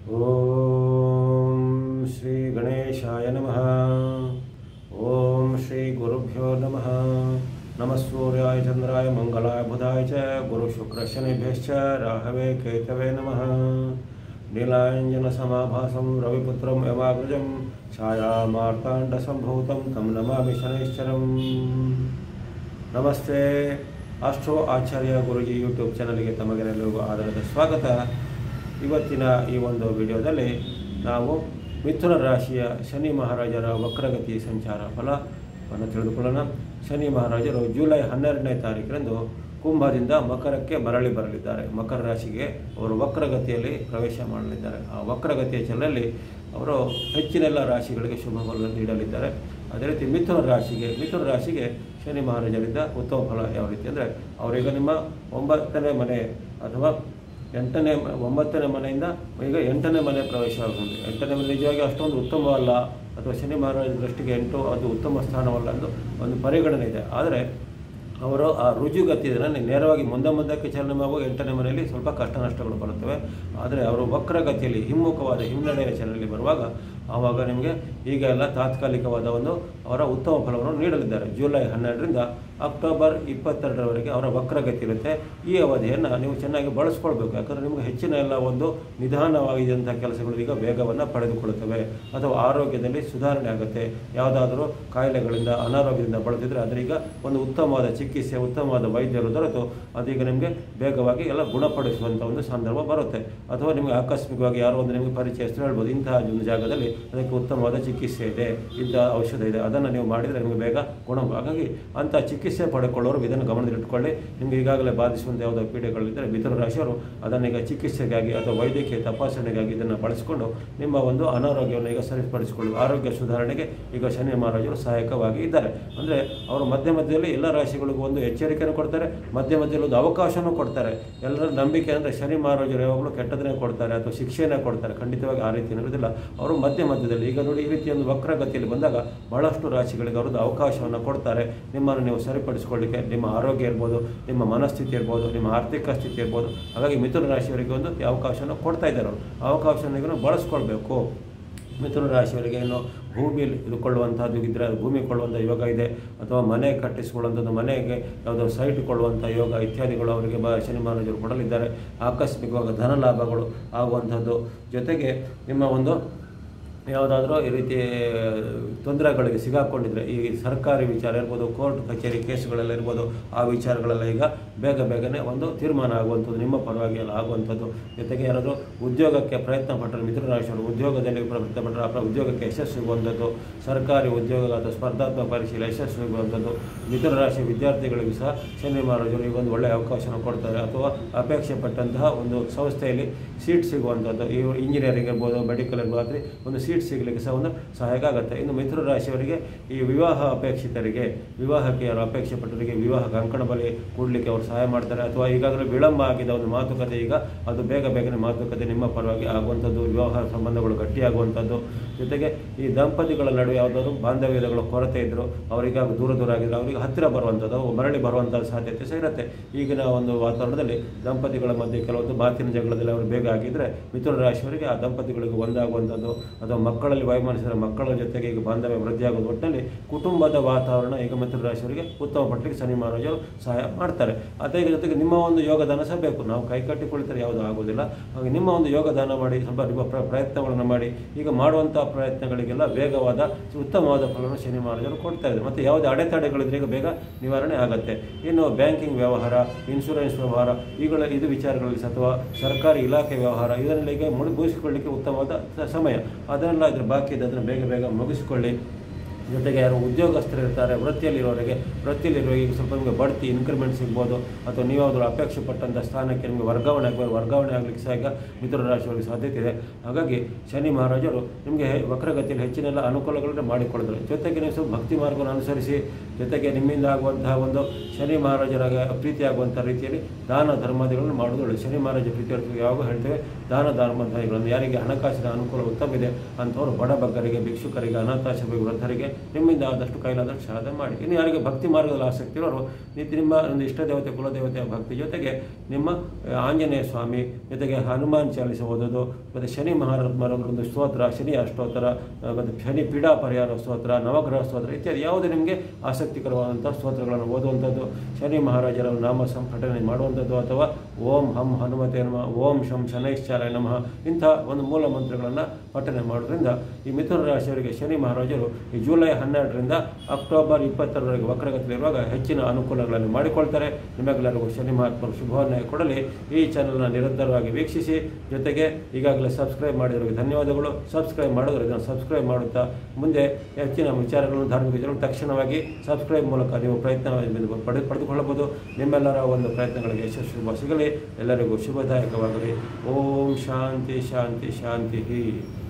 ಓಂ ಶ್ರೀ ಗಣೇಶಾಯ ನಮಃ ಓಂ ಶ್ರೀ ಗುರುಭ್ಯೋ ನಮಃ ನಮಃ ಸೂರ್ಯಾಯ ಚಂದ್ರಾಯ ಮಂಗಲಾಯ ಬುಧಾಯ ಚ ಗುರು ಶುಕ್ರ ಶನಿಭ್ಯಶ್ಚ ರಾಹವೇ ಕೇತವೇ ನಮಃ ನೀಲಾಂಜನ ಸಮಾಭಾಸಂ ರವಿಪುತ್ರಂ ಯಮಾಗ್ರಜಂ ಛಾಯಾಮಾರ್ತಾಂಡ ಸಂಭೂತಂ ತಂ ನಮಾಮಿ ಶನೈಶ್ಚರಂ ನಮಸ್ತೆ ಅಷ್ಟೋ ಆಚಾರ್ಯ ಗುರುಜಿ ಯೂಟ್ಯೂಬ್ ಚಾನಲ್ಗೆ ತಮಗೆಲ್ಲರಿಗೂ ಆಧಾರದ ಸ್ವಾಗತ ಇವತ್ತಿನ ಈ ಒಂದು ವಿಡಿಯೋದಲ್ಲಿ ನಾವು ಮಿಥುನ ರಾಶಿಯ ಶನಿ ಮಹಾರಾಜರ ವಕ್ರಗತಿ ಸಂಚಾರ ಫಲವನ್ನು ತಿಳಿದುಕೊಳ್ಳೋಣ ಶನಿ ಮಹಾರಾಜರು ಜುಲೈ ಹನ್ನೆರಡನೇ ತಾರೀಕಿನಂದು ಕುಂಭದಿಂದ ಮಕರಕ್ಕೆ ಮರಳಿ ಬರಲಿದ್ದಾರೆ ಮಕರ ರಾಶಿಗೆ ಅವರು ವಕ್ರಗತಿಯಲ್ಲಿ ಪ್ರವೇಶ ಮಾಡಲಿದ್ದಾರೆ ಆ ವಕ್ರಗತಿಯ ಚಲನಲ್ಲಿ ಅವರು ಹೆಚ್ಚಿನೆಲ್ಲ ರಾಶಿಗಳಿಗೆ ಶುಭ ಫಲ ನೀಡಲಿದ್ದಾರೆ ಅದೇ ರೀತಿ ಮಿಥುನ ರಾಶಿಗೆ ಮಿಥುನ ರಾಶಿಗೆ ಶನಿ ಮಹಾರಾಜರಿಂದ ಉತ್ತಮ ಫಲ ಯಾವ ರೀತಿ ಅಂದರೆ ಅವರೀಗ ನಿಮ್ಮ ಒಂಬತ್ತನೇ ಮನೆ ಅಥವಾ ಎಂಟನೇ ಮ- ಒಂಬತ್ತನೇ ಮನೆಯಿಂದ ಈಗ ಎಂಟನೇ ಮನೆ ಪ್ರವೇಶ ಆಗುವುದು ಎಂಟನೇ ಮನೆ ನಿಜವಾಗಿ ಅಷ್ಟೊಂದು ಉತ್ತಮವಲ್ಲ ಅಥವಾ ಶನಿ ಮಹಾರಾಜ ದೃಷ್ಟಿಗೆ ಎಂಟು ಅದು ಉತ್ತಮ ಸ್ಥಾನವಲ್ಲ ಎಂದು ಒಂದು ಪರಿಗಣನೆ ಇದೆ ಆದರೆ ಅವರು ಆ ರುಜುಗತಿಯನ್ನು ನೇರವಾಗಿ ಮುಂದೆ ಮುಂದಕ್ಕೆ ಚಾಲನೆ ಮಾಡುವ ಎಂಟನೇ ಮನೆಯಲ್ಲಿ ಸ್ವಲ್ಪ ಕಷ್ಟ ನಷ್ಟಗಳು ಬರುತ್ತವೆ ಆದರೆ ಅವರು ವಕ್ರಗತಿಯಲ್ಲಿ ಹಿಮ್ಮುಖವಾದ ಹಿನ್ನಡೆಯ ಚಾಲನೆಯಲ್ಲಿ ಬರುವಾಗ ಆವಾಗ ನಿಮಗೆ ಈಗ ಎಲ್ಲ ತಾತ್ಕಾಲಿಕವಾದ ಒಂದು ಅವರ ಉತ್ತಮ ಫಲವನ್ನು ನೀಡಲಿದ್ದಾರೆ ಜುಲೈ ಹನ್ನೆರಡರಿಂದ ಅಕ್ಟೋಬರ್ ಇಪ್ಪತ್ತೆರಡರವರೆಗೆ ಅವರ ವಕ್ರಗತಿ ಇರುತ್ತೆ ಈ ಅವಧಿಯನ್ನು ನೀವು ಚೆನ್ನಾಗಿ ಬಳಸ್ಕೊಳ್ಬೇಕು ಯಾಕಂದರೆ ನಿಮಗೆ ಹೆಚ್ಚಿನ ಎಲ್ಲ ಒಂದು ನಿಧಾನವಾಗಿದ್ದಂಥ ಕೆಲಸಗಳು ಈಗ ವೇಗವನ್ನು ಪಡೆದುಕೊಳ್ಳುತ್ತವೆ ಅಥವಾ ಆರೋಗ್ಯದಲ್ಲಿ ಸುಧಾರಣೆ ಆಗುತ್ತೆ ಯಾವುದಾದರೂ ಕಾಯಿಲೆಗಳಿಂದ ಅನಾರೋಗ್ಯದಿಂದ ಬಳಲಿದ್ರೆ ಅದರೀಗ ಒಂದು ಉತ್ತಮವಾದ ಚಿಕಿತ್ಸೆ ಉತ್ತಮವಾದ ವೈದ್ಯರು ದೊರೆತು ಅದೀಗ ನಿಮಗೆ ವೇಗವಾಗಿ ಎಲ್ಲ ಗುಣಪಡಿಸುವಂಥ ಒಂದು ಸಂದರ್ಭ ಬರುತ್ತೆ ಅಥವಾ ನಿಮಗೆ ಆಕಸ್ಮಿಕವಾಗಿ ಯಾರೋ ಒಂದು ನಿಮಗೆ ಪರಿಚಯಸ್ಥರು ಹೇಳ್ಬೋದು ಇಂತಹ ಒಂದು ಜಾಗದಲ್ಲಿ ಅದಕ್ಕೆ ಉತ್ತಮವಾದ ಚಿಕಿತ್ಸೆ ಇದೆ ಇಂಥ ಔಷಧ ಇದೆ ಅದನ್ನು ನೀವು ಮಾಡಿದರೆ ನಿಮಗೆ ಬೇಗ ಗುಣ ಹಾಗಾಗಿ ಅಂಥ ಚಿಕಿತ್ಸೆ ಪಡೆದುಕೊಳ್ಳೋರು ಇದನ್ನು ಗಮನದಲ್ಲಿಟ್ಟುಕೊಳ್ಳಿ ನಿಮಗೆ ಈಗಾಗಲೇ ಬಾಧಿಸುವಂಥ ಯಾವುದೋ ಪೀಡೆಗಳಿದ್ದರೆ ಮಿಥುನ ರಾಶಿಯವರು ಅದನ್ನು ಈಗ ಚಿಕಿತ್ಸೆಗಾಗಿ ಅಥವಾ ವೈದ್ಯಕೀಯ ತಪಾಸಣೆಗಾಗಿ ಇದನ್ನು ಬಳಸಿಕೊಂಡು ನಿಮ್ಮ ಒಂದು ಅನಾರೋಗ್ಯವನ್ನು ಈಗ ಸರಿಪಡಿಸಿಕೊಳ್ಳಿ ಆರೋಗ್ಯ ಸುಧಾರಣೆಗೆ ಈಗ ಶನಿ ಮಹಾರಾಜರು ಸಹಾಯಕವಾಗಿ ಇದ್ದಾರೆ ಅಂದರೆ ಅವರು ಮಧ್ಯ ಮಧ್ಯದಲ್ಲಿ ಎಲ್ಲ ರಾಶಿಗಳಿಗೂ ಒಂದು ಎಚ್ಚರಿಕೆಯನ್ನು ಕೊಡ್ತಾರೆ ಮಧ್ಯ ಮಧ್ಯದಲ್ಲಿ ಒಂದು ಅವಕಾಶನೂ ಕೊಡ್ತಾರೆ ಎಲ್ಲರ ನಂಬಿಕೆ ಅಂದರೆ ಶನಿ ಮಹಾರಾಜರು ಯಾವಾಗಲೂ ಕೆಟ್ಟದನ್ನೇ ಕೊಡ್ತಾರೆ ಅಥವಾ ಶಿಕ್ಷೆನೇ ಕೊಡ್ತಾರೆ ಖಂಡಿತವಾಗಿ ಆ ರೀತಿ ಇರುವುದಿಲ್ಲ ಅವರು ಮಧ್ಯ ಮಧ್ಯದಲ್ಲಿ ಈಗ ನೋಡಿ ಈ ರೀತಿ ಒಂದು ವಕ್ರಗತಿಯಲ್ಲಿ ಬಂದಾಗ ಬಹಳಷ್ಟು ರಾಶಿಗಳಿಗೆ ಅವ್ರದ್ದು ಅವಕಾಶವನ್ನು ಕೊಡ್ತಾರೆ ನಿಮ್ಮನ್ನು ನೀವು ಸರಿಪಡಿಸಿಕೊಳ್ಳಿಕ್ಕೆ ನಿಮ್ಮ ಆರೋಗ್ಯ ಇರ್ಬೋದು ನಿಮ್ಮ ಮನಸ್ಥಿತಿ ಇರ್ಬೋದು ನಿಮ್ಮ ಆರ್ಥಿಕ ಸ್ಥಿತಿ ಇರ್ಬೋದು ಹಾಗಾಗಿ ಮಿಥುನ ರಾಶಿಯವರಿಗೆ ಒಂದು ಈ ಅವಕಾಶವನ್ನು ಕೊಡ್ತಾ ಇದ್ದಾರೆ ಅವರು ಆ ಅವಕಾಶವನ್ನು ಈಗ ನಾವು ಬಳಸ್ಕೊಳ್ಬೇಕು ಮಿಥುನ ರಾಶಿಯವರಿಗೆ ಏನು ಭೂಮಿಯಲ್ಲಿ ಇದು ಕೊಳ್ಳುವಂಥದ್ದು ಇದ್ದರೆ ಅದು ಭೂಮಿ ಕೊಳ್ಳುವಂಥ ಯೋಗ ಇದೆ ಅಥವಾ ಮನೆ ಕಟ್ಟಿಸಿಕೊಳ್ಳುವಂಥದ್ದು ಮನೆಗೆ ಯಾವುದೋ ಸೈಟ್ ಕೊಳ್ಳುವಂಥ ಯೋಗ ಇತ್ಯಾದಿಗಳು ಅವರಿಗೆ ಬ ಶನಿ ಮಹಾರಾಜರು ಕೊಡಲಿದ್ದಾರೆ ಆಕಸ್ಮಿಕವಾಗಿ ಧನ ಲಾಭಗಳು ಆಗುವಂಥದ್ದು ಜೊತೆಗೆ ನಿಮ್ಮ ಒಂದು ಯಾವುದಾದ್ರೂ ಈ ರೀತಿ ತೊಂದರೆಗಳಿಗೆ ಸಿಗಾಕೊಂಡಿದ್ರೆ ಈ ಸರ್ಕಾರಿ ವಿಚಾರ ಇರ್ಬೋದು ಕೋರ್ಟ್ ಕಚೇರಿ ಕೇಸುಗಳೆಲ್ಲ ಇರ್ಬೋದು ಆ ವಿಚಾರಗಳೆಲ್ಲ ಈಗ ಬೇಗ ಬೇಗನೆ ಒಂದು ತೀರ್ಮಾನ ಆಗುವಂಥದ್ದು ನಿಮ್ಮ ಪರವಾಗಿ ಎಲ್ಲ ಆಗುವಂಥದ್ದು ಜೊತೆಗೆ ಯಾರಾದರೂ ಉದ್ಯೋಗಕ್ಕೆ ಪ್ರಯತ್ನ ಪಟ್ಟರೆ ಮಿತ್ರ ರಾಶಿಯವರು ಉದ್ಯೋಗದಲ್ಲಿ ಪ್ರಯತ್ನ ಪಟ್ಟರೆ ಆ ಉದ್ಯೋಗಕ್ಕೆ ಯಶಸ್ಸು ಸಿಗುವಂಥದ್ದು ಸರ್ಕಾರಿ ಉದ್ಯೋಗ ಅಥವಾ ಸ್ಪರ್ಧಾತ್ಮಕ ಪರೀಕ್ಷೆಯಲ್ಲಿ ಯಶಸ್ಸು ಸಿಗುವಂಥದ್ದು ಮಿತ್ರ ರಾಶಿ ವಿದ್ಯಾರ್ಥಿಗಳಿಗೂ ಸಹ ಶನಿ ಮಹಾರಾಜರು ಈಗ ಒಂದು ಒಳ್ಳೆಯ ಅವಕಾಶನ ಕೊಡ್ತಾರೆ ಅಥವಾ ಅಪೇಕ್ಷೆ ಪಟ್ಟಂತಹ ಒಂದು ಸಂಸ್ಥೆಯಲ್ಲಿ ಸೀಟ್ ಸಿಗುವಂಥದ್ದು ಈ ಇಂಜಿನಿಯರಿಂಗ್ ಇರ್ಬೋದು ಮೆಡಿಕಲ್ ಇರ್ಬೋದು ಆದರೆ ಒಂದು ಸೀಟ್ ಸಿಗಲಿಕ್ಕೆ ಸಹ ಒಂದು ಸಹಾಯಕ ಆಗುತ್ತೆ ಇನ್ನು ಮಿಥುನ ರಾಶಿಯವರಿಗೆ ಈ ವಿವಾಹ ಅಪೇಕ್ಷಿತರಿಗೆ ವಿವಾಹಕ್ಕೆ ಯಾರು ಅಪೇಕ್ಷೆ ಪಟ್ಟವರಿಗೆ ವಿವಾಹ ಕಂಕಣ ಬಲಿ ಕೂಡಲಿಕ್ಕೆ ಅವರು ಸಹಾಯ ಮಾಡ್ತಾರೆ ಅಥವಾ ಈಗಾಗಲೇ ವಿಳಂಬ ಆಗಿದ್ದ ಒಂದು ಮಾತುಕತೆ ಈಗ ಅದು ಬೇಗ ಬೇಗನೆ ಮಾತುಕತೆ ನಿಮ್ಮ ಪರವಾಗಿ ಆಗುವಂಥದ್ದು ವಿವಾಹ ಸಂಬಂಧಗಳು ಗಟ್ಟಿಯಾಗುವಂಥದ್ದು ಜೊತೆಗೆ ಈ ದಂಪತಿಗಳ ನಡುವೆ ಯಾವುದಾದ್ರು ಬಾಂಧವ್ಯಗಳ ಕೊರತೆ ಇದ್ದರು ಅವರಿಗೆ ದೂರ ದೂರ ಆಗಿದ್ರು ಅವರಿಗೆ ಹತ್ತಿರ ಬರುವಂಥದ್ದು ಅವು ಮರಳಿ ಬರುವಂಥ ಸಾಧ್ಯತೆ ಸಹ ಇರುತ್ತೆ ಈಗಿನ ಒಂದು ವಾತಾವರಣದಲ್ಲಿ ದಂಪತಿಗಳ ಮಧ್ಯೆ ಕೆಲವೊಂದು ಮಾತಿನ ಜಗಳದಲ್ಲಿ ಅವರು ಬೇಗ ಆಗಿದ್ದರೆ ಮಿಥುನ ರಾಶಿಯವರಿಗೆ ಆ ದಂಪತಿಗಳಿಗೆ ಒಂದಾಗುವಂಥದ್ದು ಅಥವಾ ಮಕ್ಕಳಲ್ಲಿ ವೈಮನಸ್ಸಿನ ಮಕ್ಕಳ ಜೊತೆಗೆ ಈಗ ಬಾಂಧವ್ಯ ವೃದ್ಧಿಯಾಗೋದು ಒಟ್ಟಿನಲ್ಲಿ ಕುಟುಂಬದ ವಾತಾವರಣ ಈಗ ಮಿಥುನ ರಾಶಿಯವರಿಗೆ ಉತ್ತಮ ಪಟ್ಟಲಿಕ್ಕೆ ಶನಿ ಮಹಾರಾಜರು ಸಹಾಯ ಮಾಡ್ತಾರೆ ಅದೇ ಜೊತೆಗೆ ನಿಮ್ಮ ಒಂದು ಯೋಗದಾನ ಸಹ ಬೇಕು ನಾವು ಕೈ ಕಟ್ಟಿ ಕುಳಿತರೆ ಯಾವುದೂ ಆಗೋದಿಲ್ಲ ಹಾಗೆ ನಿಮ್ಮ ಒಂದು ಯೋಗದಾನ ಮಾಡಿ ಸ್ವಲ್ಪ ನಿಮ್ಮ ಪ್ರ ಪ್ರಯತ್ನಗಳನ್ನು ಮಾಡಿ ಈಗ ಮಾಡುವಂಥ ಪ್ರಯತ್ನಗಳಿಗೆಲ್ಲ ವೇಗವಾದ ಉತ್ತಮವಾದ ಫಲವನ್ನು ಶನಿ ಮಹಾರಾಜರು ಕೊಡ್ತಾ ಇದ್ದಾರೆ ಮತ್ತು ಯಾವುದೇ ಅಡೆತಡೆಗಳಿದ್ರೆ ಈಗ ಬೇಗ ನಿವಾರಣೆ ಆಗುತ್ತೆ ಇನ್ನು ಬ್ಯಾಂಕಿಂಗ್ ವ್ಯವಹಾರ ಇನ್ಶೂರೆನ್ಸ್ ವ್ಯವಹಾರ ಈಗಳ ಇದು ವಿಚಾರಗಳಲ್ಲಿ ಸಹ ಅಥವಾ ಸರ್ಕಾರಿ ಇಲಾಖೆ ವ್ಯವಹಾರ ಇದನ್ನೆಲ್ಲ ಈಗ ಮುಳುಗಿಸಿಕೊಳ್ಳಿಕ್ಕೆ ಉತ್ತಮವಾದ ಸ- ಸಮಯ ಅದನ್ನೆಲ್ಲ ಇದ್ರ ಬಾಕಿ ಇದೆ ಅದನ್ನು ಬೇಗ ಬೇಗ ಮುಗಿಸಿಕೊಳ್ಳಿ ಜೊತೆಗೆ ಯಾರು ಉದ್ಯೋಗಸ್ಥರು ಇರ್ತಾರೆ ವೃತ್ತಿಯಲ್ಲಿರೋರಿಗೆ ವೃತ್ತಿಯಲ್ಲಿರೋರಿಗೆ ಸ್ವಲ್ಪ ನಿಮಗೆ ಬಡ್ತಿ ಇನ್ಕ್ರಿಮೆಂಟ್ ಸಿಗ್ಬೋದು ಅಥವಾ ನೀವಾದರೂ ಅಪೇಕ್ಷೆ ಪಟ್ಟಂಥ ಸ್ಥಾನಕ್ಕೆ ನಿಮಗೆ ವರ್ಗಾವಣೆ ಆಗಬೇಕು ವರ್ಗಾವಣೆ ಆಗಲಿಕ್ಕೆ ಸಹ ಈಗ ಮಿಥುನ ರಾಶಿಯವರಿಗೆ ಸಾಧ್ಯತೆ ಇದೆ ಹಾಗಾಗಿ ಶನಿ ಮಹಾರಾಜರು ನಿಮಗೆ ಹೆ- ವಕ್ರಗತಿಯಲ್ಲಿ ಹೆಚ್ಚಿನೆಲ್ಲ ಅನುಕೂಲಗಳನ್ನು ಮಾಡಿಕೊಡಿದ್ರು ಜೊತೆಗೆ ನೀವು ಸ್ವಲ್ಪ ಭಕ್ತಿ ಮಾರ್ಗವನ್ನು ಅನುಸರಿಸಿ ಜೊತೆಗೆ ನಿಮ್ಮಿಂದ ಆಗುವಂತಹ ಒಂದು ಶನಿ ಮಹಾರಾಜರ ಪ್ರೀತಿ ಆಗುವಂಥ ರೀತಿಯಲ್ಲಿ ದಾನ ಧರ್ಮಾದಿಗಳನ್ನು ಮಾಡೋದು ಒಳ್ಳೆಯದು ಶನಿ ಮಹಾರಾಜ ಪ್ರೀತಿ ಯಾವಾಗ ಹೇಳ್ತೇವೆ ದಾನ ಧರ್ಮಗಳನ್ನು ಯಾರಿಗೆ ಹಣಕಾಸಿನ ಅನುಕೂಲ ಉತ್ತಮ ಇದೆ ಅಂಥವರು ಬಡ ಬಗ್ಗರಿಗೆ ಭಿಕ್ಷುಕರಿಗೆ ಅನಾಥಾಶ್ರಮ ವೃದ್ಧರಿಗೆ ನಿಮ್ಮಿಂದ ಆದಷ್ಟು ಕೈಲಾದಷ್ಟು ಸಹಾಯ ಮಾಡಿ ಇನ್ನು ಯಾರಿಗೆ ಭಕ್ತಿ ಮಾರ್ಗದಲ್ಲಿ ಆಸಕ್ತಿ ಇರೋರು ನಿತ್ಯ ನಿಮ್ಮ ಒಂದು ಇಷ್ಟ ದೇವತೆ ಕುಲದೇವತೆಯ ಭಕ್ತಿ ಜೊತೆಗೆ ನಿಮ್ಮ ಆ, ಆಂಜನೇಯ ಸ್ವಾಮಿ ಜೊತೆಗೆ ಹನುಮಾನ್ ಚಾಲಿಸ ಓದೋದು ಮತ್ತು ಶನಿ ಮಹಾತ್ಮರ ಒಂದು ಸ್ತೋತ್ರ ಶನಿ ಅಷ್ಟೋತ್ತರ ಆ, ಮತ್ತು ಶನಿ ಪೀಡಾ ಪರಿಹಾರ ಸ್ತೋತ್ರ ನವಗ್ರಹ ಸ್ತೋತ್ರ ಇತ್ಯಾದಿ ಯಾವುದೇ ನಿಮಗೆ ಆಸಕ್ತಿಕರವಾದಂಥ ಸ್ತೋತ್ರಗಳನ್ನು ಓದುವಂಥದ್ದು ಶನಿ ಮಹಾರಾಜರ ನಾಮ ಸಂಘಟನೆ ಮಾಡುವಂಥದ್ದು ಅಥವಾ ಓಂ ಹಂ ಹನುಮತೆ ನಮಃ ಓಂ ಶಂ ಶನೈಶ್ಚಾರಾಯ ನಮಃ ಇಂಥ ಒಂದು ಮೂಲ ಮಂತ್ರಗಳನ್ನು ಪಠನೆ ಮಾಡೋದ್ರಿಂದ ಈ ಮಿಥುನ ರಾಶಿಯವರಿಗೆ ಶನಿ ಮಹಾರಾಜರು ಈ ಜುಲೈ ಹನ್ನೆರಡರಿಂದ ಅಕ್ಟೋಬರ್ ಇಪ್ಪತ್ತರವರೆಗೆ ವಕ್ರಗತಿಯಲ್ಲಿರುವಾಗ ಹೆಚ್ಚಿನ ಅನುಕೂಲಗಳನ್ನು ಮಾಡಿಕೊಳ್ತಾರೆ ನಿಮಗೆಲ್ಲರಿಗೂ ಶನಿ ಮಹಾತ್ಮರು ಶುಭವನ್ನೇ ಕೊಡಲಿ ಈ ಚಾನಲ್ನ ನಿರಂತರವಾಗಿ ವೀಕ್ಷಿಸಿ ಜೊತೆಗೆ ಈಗಾಗಲೇ ಸಬ್ಸ್ಕ್ರೈಬ್ ಮಾಡಿದವರಿಗೆ ಧನ್ಯವಾದಗಳು ಸಬ್ಸ್ಕ್ರೈಬ್ ಮಾಡಿದ್ರೆ ಇದನ್ನು ಸಬ್ಸ್ಕ್ರೈಬ್ ಮಾಡುತ್ತಾ ಮುಂದೆ ಹೆಚ್ಚಿನ ವಿಚಾರಗಳನ್ನು ಧಾರ್ಮಿಕ ವಿಚಾರಗಳನ್ನು ತಕ್ಷಣವಾಗಿ ಸಬ್ಸ್ಕ್ರೈಬ್ ಮೂಲಕ ನೀವು ಪ್ರಯತ್ನ ಪಡೆ ಪಡೆದುಕೊಳ್ಳಬಹುದು ನಿಮ್ಮೆಲ್ಲರ ಒಂದು ಪ್ರಯತ್ನಗಳಿಗೆ ಯಶಸ್ಸು ಶುಭ ಸಿಗಲಿ ಎಲ್ಲರಿಗೂ ಶುಭದಾಯಕವಾಗಲಿ ಓಂ ಶಾಂತಿ ಶಾಂತಿ ಶಾಂತಿ